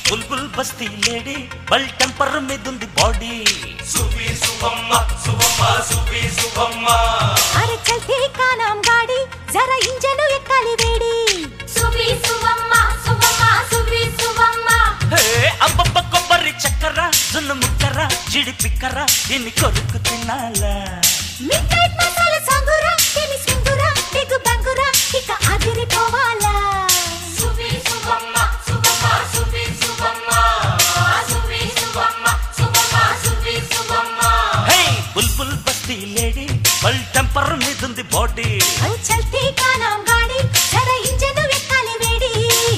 బుల్బుల్ బస్తీ లేడీ బల్ టెంపర్ మీదుంది బాడీ సువి సువమ్మ సువమ్మ సువి సువమ్మ అరే చల్తే కానాం గాడి జరా ఇంజను ఎక్కాలి వేడి సువి సువమ్మ సువమ్మ సువి సువమ్మ హే అబ్బబ్బ కొబ్బరి చక్కర జున్ను ముక్కర జిడి పిక్కర దీన్ని కొరుకు తినాలా మిడ్ నైట్ మసాలా సాంగురా కెమి సింగురా బిగ్ బ్యాంగురా ఇక అదిరిపోవాలా సువి సువమ్మ సువమ్మ సువి సువమ్మ సువి సువమ్మ సువమ్మ సువి సువమ్మ హే బుల్బుల్ బస్తీ లేడీ బల్ టెంపర్ మీదుంది బాడీ అరే చల్తే కానాం గాడి జరా ఇంజను ఎక్కాలి వేడి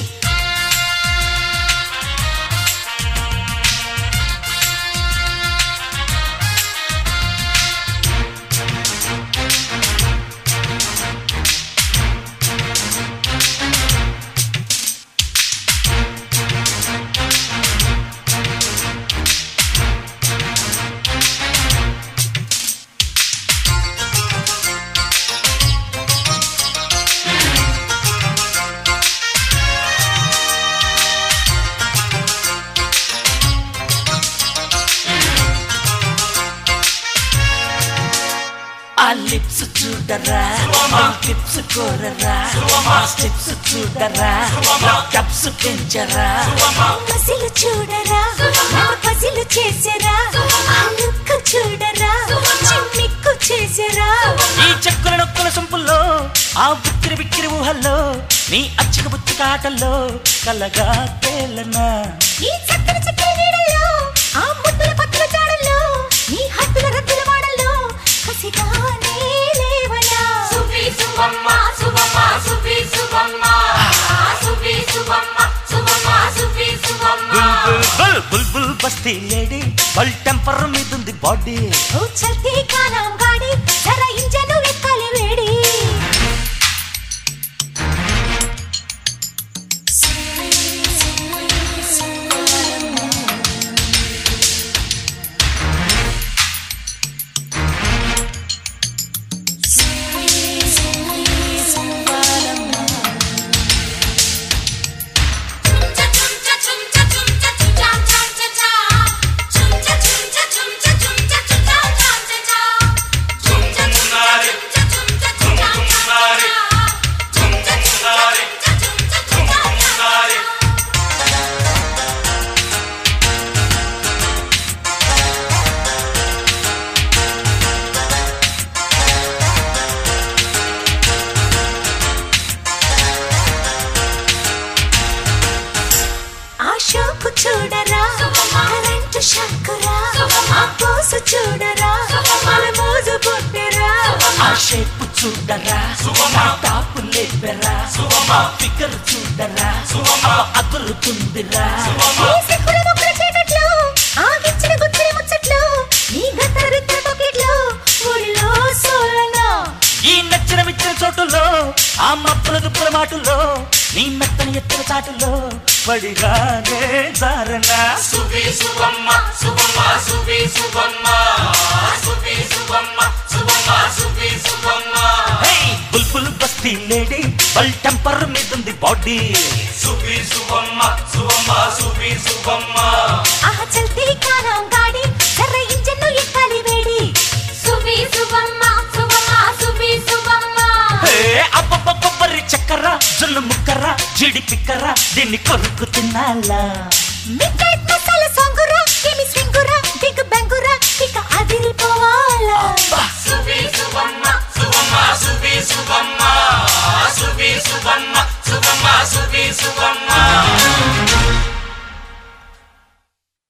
ఆ లిప్స్ చూడరా ఆ టిప్స్ కోరరా ఆ స్టెప్స్ చూడరా నా కప్స్ పెంచరా మసిలు చూడరా నా పసిలు చేసరా ఆ లుక్ చూడరా చిమ్మిక్కు చేసరా ఈ చెక్కుల నొక్కుల సొంపుల్లో ఆ బిక్కిరి బిక్కిరి ఊహల్లో నీ అచ్చిక బుచ్చిక ఆటల్లో కలగా తేలనా ఈ చక్కని చక్కని నీడల్లో ఆ ముద్దుల పక్కల జాడల్లో నీ హద్దుల రద్దుల వాడల్లో కసిగానే లేవనా సువి సువమ్మ సువమ్మ సువి సువమ్మ సువి సువమ్మ సువమ్మ సువి సువమ్మ బుల్ బుల్ బుల్ బుల్ బస్తీ లేడీ బల్ టెంపర్ మీదుంది బాడీ ఓ చల్తే కానాం గాడి జరా ఇంజను ఎక్కాలి వేడి చుంచ చుంచ చుంచ చుంచ చుంచాం చాం చచా చుంచ చుంచ చుంచ చుంచ చుంచాం చాం చచా చుంచ చుంచ చుంచ చుంచ చుంచాం చాం చచా చుంచ చుంచ చుంచ చుంచ చుంచాం చాం చచా ఆ షోకు చూడరా కరెంటు షాకురా ఆ పోసు చూడరా మన మోజు పుట్టరా ఆ షేప్ చూడరా ఆ టాపు లేపెరా ఆ ఫిగర్ చూడరా అబ్బ అదురుతుందిరా నీ సిక్కుల మొక్కుల చీకట్లో ఆ గిచ్చిన గుచ్చిరి ముచ్చట్లు నీ గత్తర రిత్తర పొకెట్లు ఊళ్ళో సోలనా ఈ నచ్చిన విచ్చిన చోటులో ఆ మప్పుల దుప్పుల మాటల్లో నీ మెత్తని ఎత్తుల చాటులో పడిగానే జారనా సువి సువమ్మ సువమ్మ సువి సువమ్మ సువి సువమ్మ సువమ్మ సువి సువమ్మ హే బుల్బుల్ బస్తీ లేడీ బల్ టెంపర్ మీదుంది బాడీ సువి సువమ్మ సువమ్మ సువి సువమ్మ ఆహా చల్తే కానాం గాడి జర్ర ఇంజన్ను ఎక్కాలి వేడి సువి సువమ్మ సువమ్మ సువి సువమ్మ హే అబ్బబ్బ కొబ్బరి చక్కర జున్ను ముక్కర జిడి పిక్కర దీన్ని కొరుకు తినాలా మిడ్